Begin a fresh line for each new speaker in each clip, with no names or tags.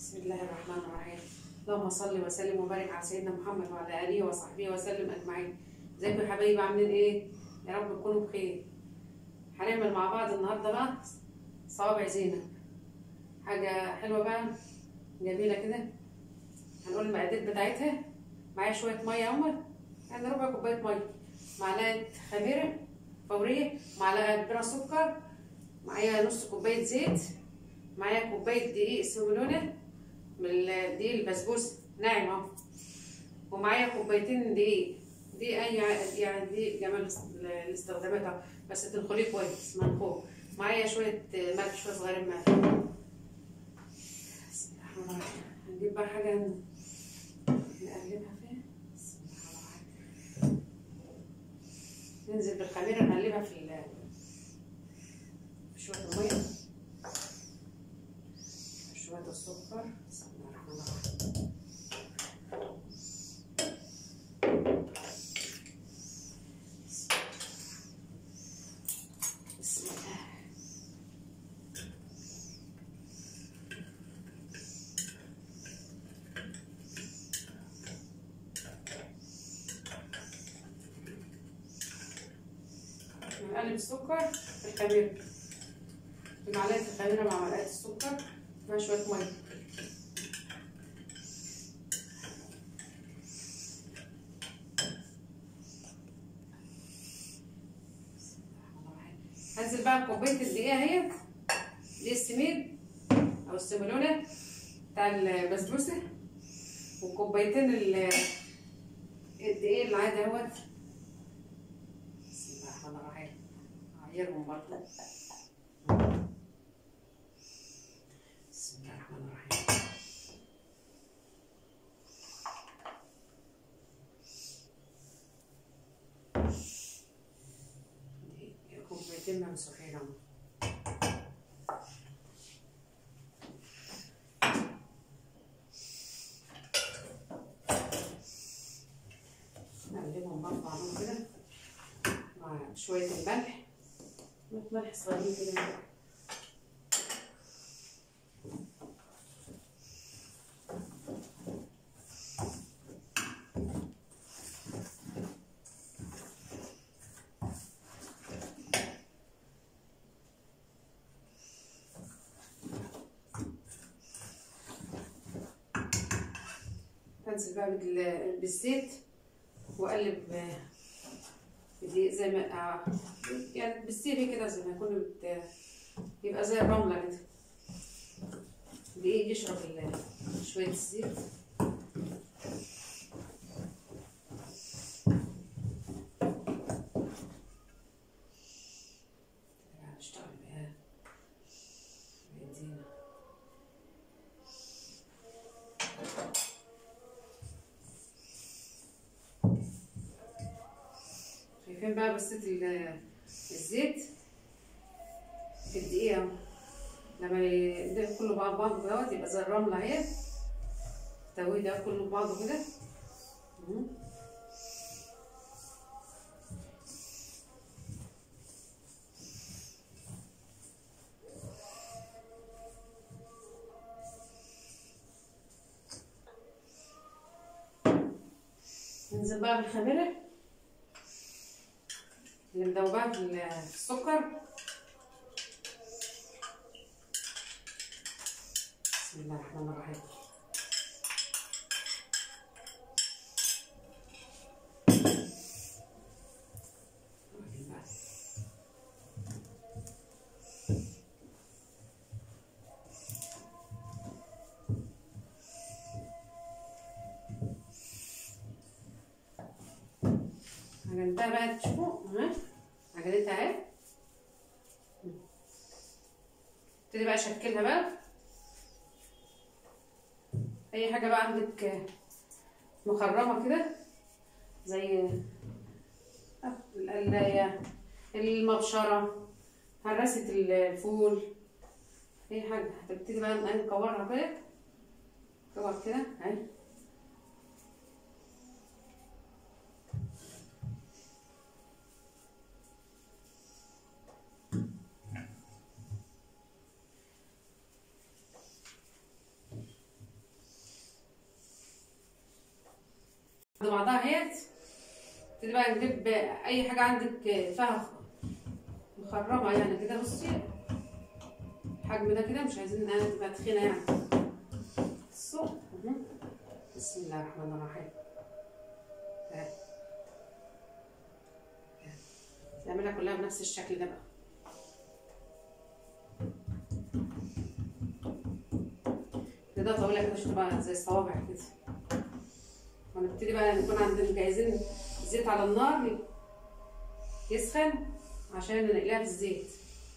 بسم الله الرحمن الرحيم اللهم صل وسلم وبارك على سيدنا محمد وعلى اله وصحبه وسلم اجمعين ازيكم يا حبايبي عاملين ايه يا رب تكونوا بخير هنعمل مع بعض النهارده بقى صوابع زينب حاجه حلوه بقى جميله كده هنقول المقادير بتاعتها معايا شويه ميه اهمت يعني ربع كوبايه ميه معلقه خميره فوريه معلقه كبيره سكر معايا نص كوبايه زيت معايا كوبايه دقيق سيمولونه من الدقيق البسبوسه ناعم اهو ومعايا كوبايتين دقيق دي اي يعني دي جمال الاستخدامات اهو بس تنخليه كويس منخوع معايا شويه ملح شويه صغيرين ملح بسم الله الرحمن الرحيم هنجيب بقى حاجه نقلبها فيها بسم الله الرحمن الرحيم ننزل بالخميره نقلبها في ال في شويه الميه شويه السكر بسم الله الرحمن الرحيم بسم الله نقلب السكر في الخميره بمعلقه الخميره مع معلقه السكر مع شويه ميه هنزل بقى كوبايه الدقيق اهي دي السميد او السيمولونه بتاع البسبوسه وكوبايتين الدقيق العادي اهوت بسم الله الرحمن الرحيم هعيرهم برضه بسم الله الرحمن الرحيم دي كوبايتين ممسوحين اهو نقلبهم بقى بعضهم كده مع شوية الملح ملح صغيرين كده هنزل بقى بال- بالزيت واقلب بدقيق زي ما آه، يعني بالسيبي كده زي ما يكون بت... يبقى زي الرملة كده دقيق يشرب ال- شوية الزيت هنشتغل بيها بنزينة شايفين بقى بصيت ال- الزيت في الدقيقة اهو. لما يدق كله بعض بعضه دوت يبقى زي الرملة اهي التوي ده كله بعضه كده مم. ننزل بقى بالخميرة اللي مدوباها في ال- في السكر بسم الله الرحمن الرحيم عجنتها بقى تشوفوا ها عجنتها اهي ابتدي بقى اشكلها بقى اي حاجه بقى عندك مخرمه كده زي القلايه المبشره هرسه الفول اي حاجه هتبتدي بقى نكورها كده كور كده اهي بعد بعضها اهيت تبتدي بقى نجيب اي حاجه عندك فيها مخرمه يعني كده بصي الحجم ده كده مش عايزين انها تبقى تخينه يعني بصوا اهو. بسم الله الرحمن الرحيم اهي. اهي. نعملها كلها بنفس الشكل ده بقى كده طويله كده عشان تبقى زي الصوابع كده ونبتدي بقى نكون عندنا جاهزين الزيت على النار يسخن عشان نقليها في الزيت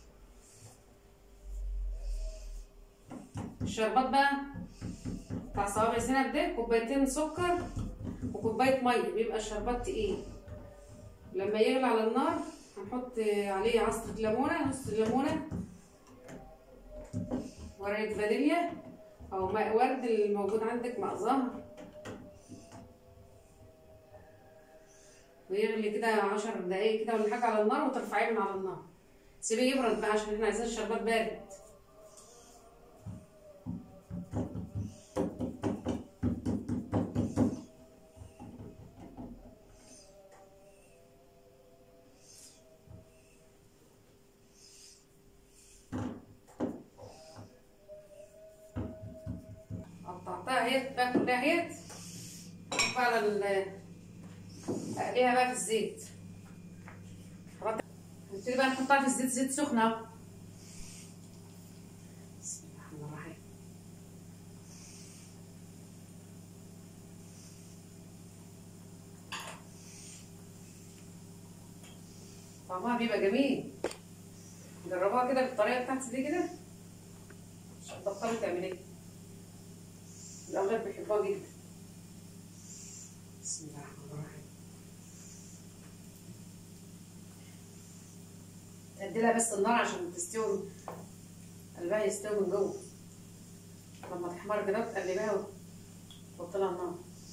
الشربات بقى بتاع صوابع زينب ده كوبايتين سكر وكوبايه ميه بيبقى الشربات تقيل لما يغلي على النار هنحط عليه عصرة ليمونة نص ليمونة ورقة فانيليا أو ماء ورد اللي موجود عندك ماء زهر ويغلي كده عشر دقايق كده ولا حاجة على النار وترفعيه من على النار سيبيه يبرد بقى عشان احنا عايزين الشربات بارد قطعتها اهيت بقى كلها اهيت بقى على ال اقليها بقى في الزيت نبتدي بقى نحطها في الزيت زيت سخنة اهو بسم الله الرحمن الرحيم طعمها بيبقى جميل جربوها كده بالطريقة بتاعتي دي كده مش هتبطلي تعمليها الأولاد بيحبوها جدا بسم الله الرحمن الرحيم تديلها بس النار عشان تستوي قلبها يستوي من جوه لما تحمر كده تقلبها وتحط لها النار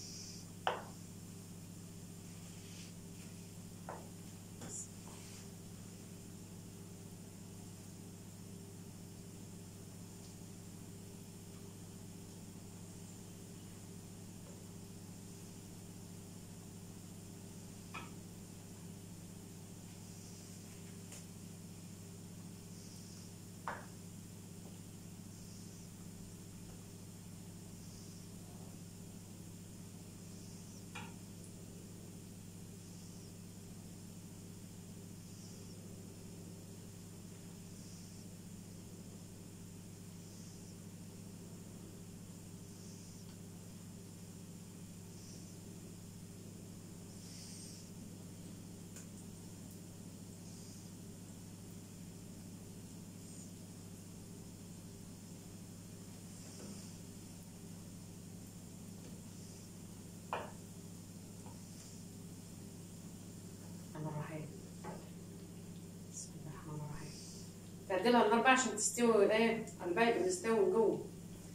الرحمن الرحيم بسم الله الرحمن الرحيم تعدلها النار بقى عشان تستوي ايه قلبها يبقى مستوي من جوه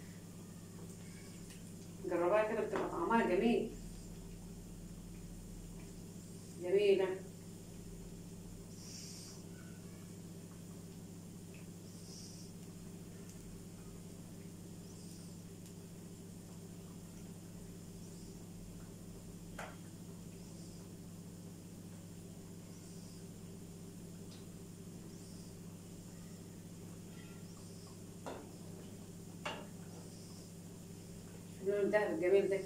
جربها كده بتبقى طعمها جميل جميلة اللون الدهب الجميل ده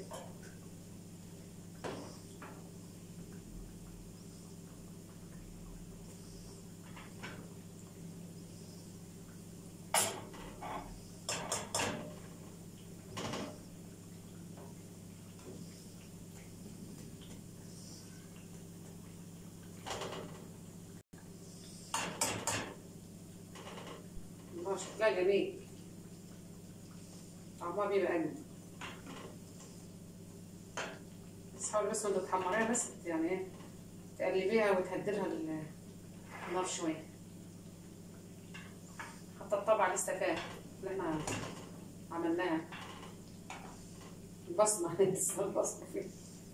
الله شكلها جميل طعمها بيبقى أجمل بس حاولي بس وانت تحمريها بس يعني ايه تقلبيها وتهدلها ال- النار شوية حتى الطبعة لسه فيها اللي احنا عملناها البصمة لسه البصمة فيها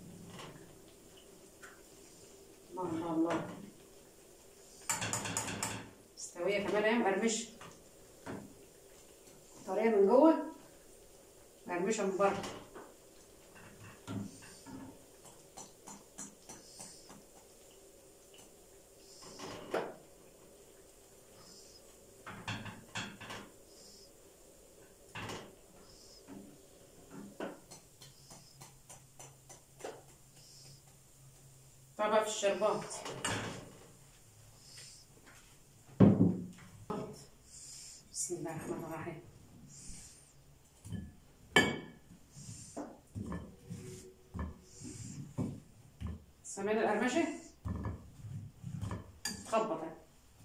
الله الله الله مستوية كمان اهي مقرمشة طرية من جوه مقرمشة من بره بقى في الشربات بسم الله الرحمن الرحيم سامعين القرمشة؟ تخبط اهي.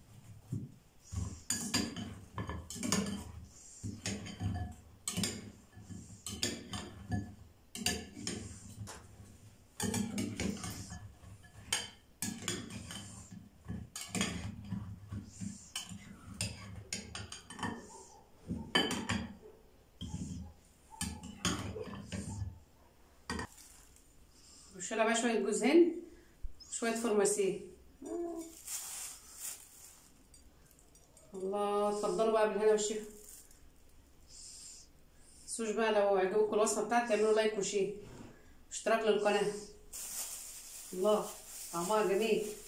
رشلها بقى شوية جوز هند شوية فورماسيه الله اتفضلوا بقى بالهنا والشفا متنسوش بقى لو عجبكم الوصفة بتاعتي تعملوا لايك وشير اشتراك للقناة الله طعمها جميل